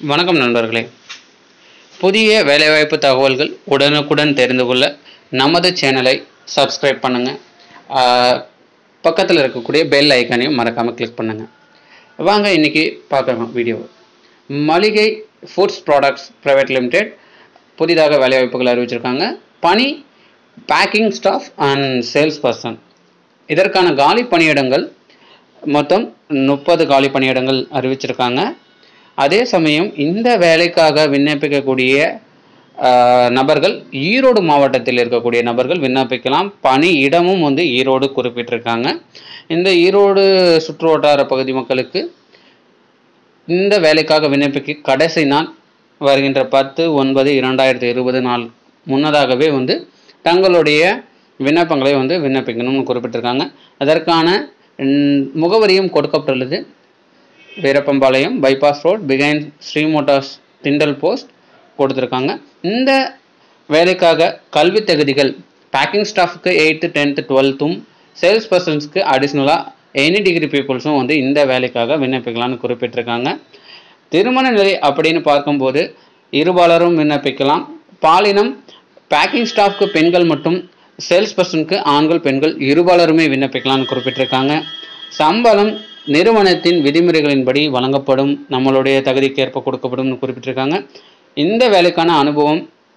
வணக்கம் நண்பர்களே புதிய வேலைவாய்ப்பு தகவல்கள் உடனுக்குடன் தெரிந்து கொள்ள நமது சேனலை சப்ஸ்கிரைப் பண்ணுங்கள் பக்கத்தில் இருக்கக்கூடிய பெல் ஐக்கானையும் மறக்காமல் கிளிக் பண்ணுங்கள் வாங்க இன்றைக்கி பார்க்கலாம் வீடியோ மளிகை ஃபுட்ஸ் ப்ராடக்ட்ஸ் ப்ரைவேட் லிமிடெட் புதிதாக வேலைவாய்ப்புகள் அறிவிச்சிருக்காங்க பணி packing staff and sales person இதற்கான காலி பணியிடங்கள் மொத்தம் முப்பது காலி பணியிடங்கள் அறிவிச்சிருக்காங்க அதே சமயம் இந்த வேலைக்காக விண்ணப்பிக்கக்கூடிய ஆஹ், நபர்கள் ஈரோடு மாவட்டத்தில் இருக்கக்கூடிய நபர்கள் விண்ணப்பிக்கலாம் பணி இடமும் வந்து ஈரோடு குறிப்பிட்டிருக்காங்க இந்த ஈரோடு சுற்று வட்டார பகுதி மக்களுக்கு இந்த வேலைக்காக விண்ணப்பிக்க கடைசி நாள் வருகின்ற பத்து ஒன்பது இரண்டாயிரத்தி இருபது நாள் முன்னதாகவே வந்து தங்களுடைய விண்ணப்பங்களை வந்து விண்ணப்பிக்கணும்னு குறிப்பிட்டிருக்காங்க அதற்கான ம், முகவரியும் கொடுக்கப்பட்டுள்ளது வீரப்பம்பாளையம் பைபாஸ் ரோட் பிகைன் ஸ்ரீ மோட்டார்ஸ் திண்டல் போஸ்ட் கொடுத்துருக்காங்க இந்த வேலைக்காக கல்வி தகுதிகள் பேக்கிங் ஸ்டாஃப்க்கு எயித்து டென்த்து டுவெல்த்தும் சேல்ஸ் பர்சன்ஸ்க்கு அடிஷ்னலாக எனி டிகிரி பீப்புள்ஸும் வந்து இந்த வேலைக்காக விண்ணப்பிக்கலாம்னு குறிப்பிட்டிருக்காங்க திருமண நிலை அப்படின்னு பார்க்கும்போது இருபாலரும் விண்ணப்பிக்கலாம் பாலினம் பேக்கிங் ஸ்டாஃப்க்கு பெண்கள் மற்றும் சேல்ஸ் பர்சனுக்கு ஆண்கள் பெண்கள் இருபாலருமே விண்ணப்பிக்கலாம்னு குறிப்பிட்டிருக்காங்க சம்பளம் நிறுவனத்தின் விதிமுறைகளின்படி வழங்கப்படும் நம்மளுடைய தகுதிக்கேற்ப கொடுக்கப்படும்னு குறிப்பிட்டிருக்காங்க இந்த வேலைக்கான அனுபவம்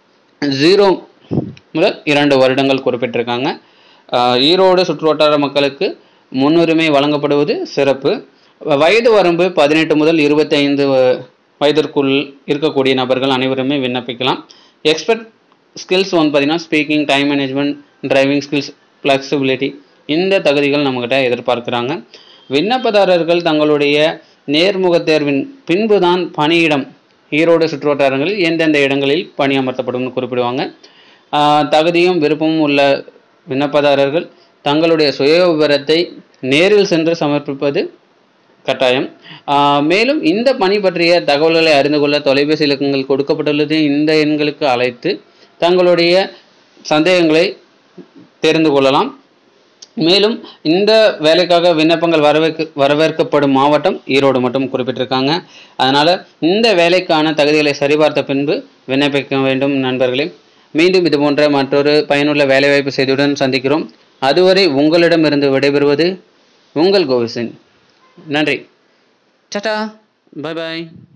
ஜீரோ முதல் இரண்டு வருடங்கள் குறிப்பிட்டிருக்காங்க ஆஹ் ஈரோடு சுற்றுவட்டார மக்களுக்கு முன்னுரிமை வழங்கப்படுவது சிறப்பு வயது வரம்பு பதினெட்டு முதல் இருபத்தைந்து வயதிற்குள் இருக்கக்கூடிய நபர்கள் அனைவருமே விண்ணப்பிக்கலாம் எக்ஸ்பர்ட் ஸ்கில்ஸ் வந்து பார்த்தீங்கன்னா speaking time management driving skills flexibility இந்த தகுதிகள் நம்மக்கிட்ட எதிர்பார்க்குறாங்க விண்ணப்பதாரர்கள் தங்களுடைய நேர்முக தேர்வின் பின்புதான் பணியிடம் ஈரோடு சுற்றுவட்டாரங்களில் எந்தெந்த இடங்களில் பணி அமர்த்தப்படும்னு குறிப்பிடுவாங்க ஆஹ் தகுதியும் விருப்பமும் உள்ள விண்ணப்பதாரர்கள் தங்களுடைய சுய விவரத்தை நேரில் சென்று சமர்ப்பிப்பது கட்டாயம் ஆஹ் மேலும் இந்த பணி பற்றிய தகவல்களை அறிந்து கொள்ள தொலைபேசி இலக்கங்கள் கொடுக்கப்பட்டுள்ளது இந்த எண்களுக்கு அழைத்து தங்களுடைய சந்தேகங்களை தெரிந்து கொள்ளலாம் மேலும் இந்த வேலைக்காக விண்ணப்பங்கள் வரவேற்க வரவேற்கப்படும் மாவட்டம் ஈரோடு மட்டும் குறிப்பிட்டிருக்காங்க அதனால் இந்த வேலைக்கான தகுதிகளை சரிபார்த்த பின்பு விண்ணப்பிக்க வேண்டும் நண்பர்களே மீண்டும் இது போன்ற மற்றொரு பயனுள்ள வேலைவாய்ப்பு செய்தியுடன் சந்திக்கிறோம் அதுவரை உங்களிடமிருந்து விடைபெறுவது உங்கள் கோவிசன் நன்றி டாடா பை பாய்